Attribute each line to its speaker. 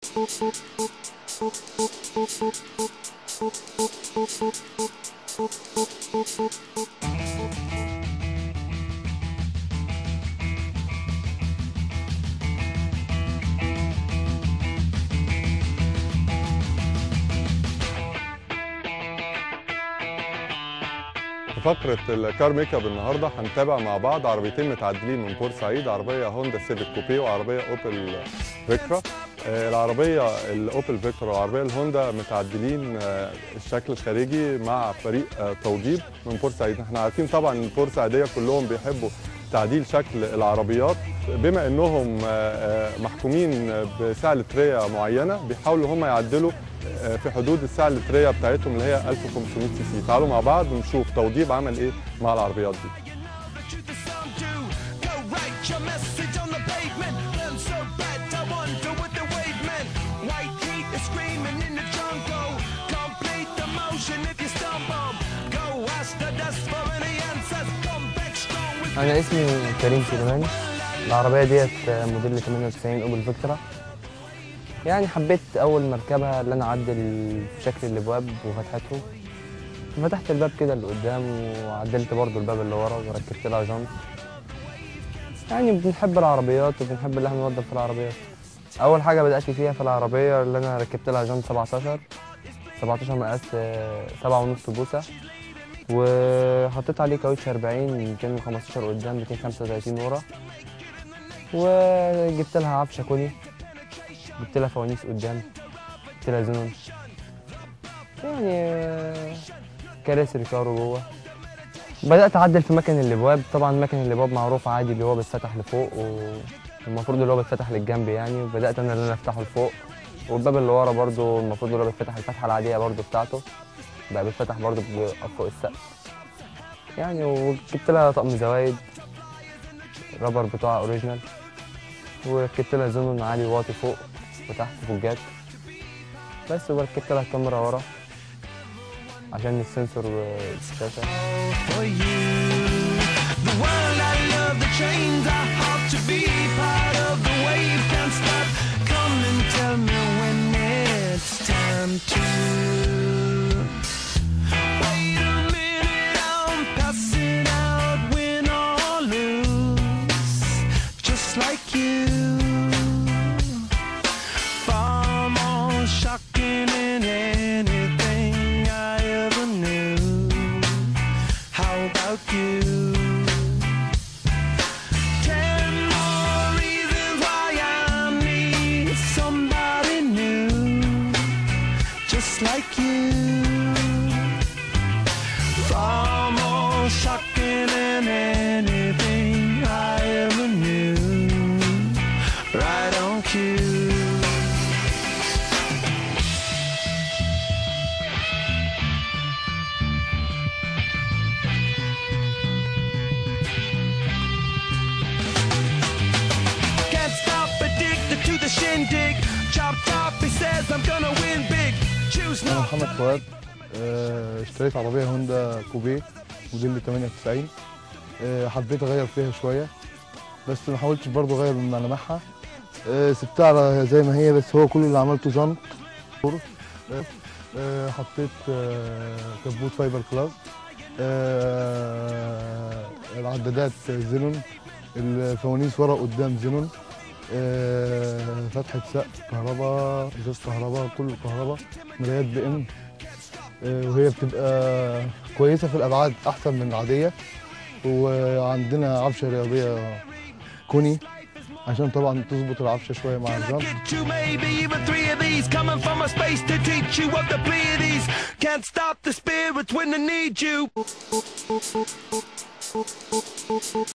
Speaker 1: في فقرة الكار ميك اب النهارده هنتابع مع بعض عربيتين متعدلين من بورسعيد عربية هوندا سيفيك كوبي وعربية اوبل فيكترا آه، العربية الاوبل فيكترا والعربية الهوندا متعدلين آه، الشكل الخارجي مع فريق آه، توضيب من بورسعيد احنا عارفين طبعا ان البورسعيدية كلهم بيحبوا تعديل شكل العربيات بما انهم آه، آه، محكومين بسعة لترية معينة بيحاولوا هم يعدلوا آه، في حدود السعة اللترية بتاعتهم اللي هي 1500 سي سي تعالوا مع بعض ونشوف توضيب عمل ايه مع العربيات دي
Speaker 2: to the song do. Go write your message on the pavement. Burn so bad, I wonder what the wave meant. White heat is screaming in the jungle. Complete the motion if you stumble. Go ask the dust for any answers. Come back strong with
Speaker 3: أنا اسمي كريم سليمان العربية ديت موديل 98 أوبل فيكترا يعني حبيت أول ما أركبها إن أنا أعدل في شكل الأبواب وفتحتهم فتحت الباب كده اللي قدام وعدلت برضو الباب اللي ورا وركبت لها جنط يعني بنحب العربيات وبنحب اللي احنا نوضب في العربيات أول حاجة بدأت فيها في العربية اللي أنا ركبت لها جنط 17 17 مقاس آه، سبعة ونص بوصة وحطيت عليه كاوتش 40 215 قدام 235 ورا وجبت لها عفشه كوني جبت لها فوانيس قدام جبت لها زنون يعني آه، كراسي ريكارو جوه بدأت أعدل في مكن الأبواب طبعا مكن الأبواب معروف عادي اللي هو بيتفتح لفوق والمفروض اللي هو بيتفتح للجنب يعني بدأت أنا اللي أنا أفتحه لفوق والباب اللي ورا برضو المفروض اللي هو بيتفتح الفتحة العادية برضو بتاعته بقى بيتفتح برضو بيبقى فوق السقف يعني وجبت لها طقم زوايد رابر بتوعها اوريجينال وركبت لها زونون عالي واطي فوق وتحت فوجات بس وركبت لها كاميرا ورا عشان السنسور والشاشة
Speaker 2: for you. The world I love, the chains are hard to be part of. The wave can't stop. Come and tell me when it's time to. Wait a minute, I'm passing out, win or lose, just like you. Far more shocking than anything I ever knew. How about you? Ten more reasons why I need somebody new, just like you. Far more shocking than anything I ever knew. Right on cue. Can't stop addicted to the shindig. Chop top, he says I'm gonna win big. Choose
Speaker 4: أنا
Speaker 2: not
Speaker 4: محمد فؤاد آه، اشتريت عربية هوندا كوبيه موديل 98 آه، حبيت أغير فيها شوية بس ما حاولتش برضه أغير من ملامحها آه، سبتها على زي ما هي بس هو كل اللي عملته جنط آه، آه، حطيت آه، كبوت فايبر كلاس آه، العدادات زينون الفوانيس ورا قدام زينون آه، فتحة سقف كهرباء ازاز كهرباء كله كهرباء مرايات بي ام آه، وهي بتبقى كويسة في الأبعاد أحسن من العادية وعندنا عفشة رياضية كوني عشان طبعا تظبط العفشة شوية مع
Speaker 2: Can I
Speaker 4: الجنط
Speaker 2: get you maybe even three of these coming from a space to teach you of the Pleiades? Can't stop the spirits when they need you.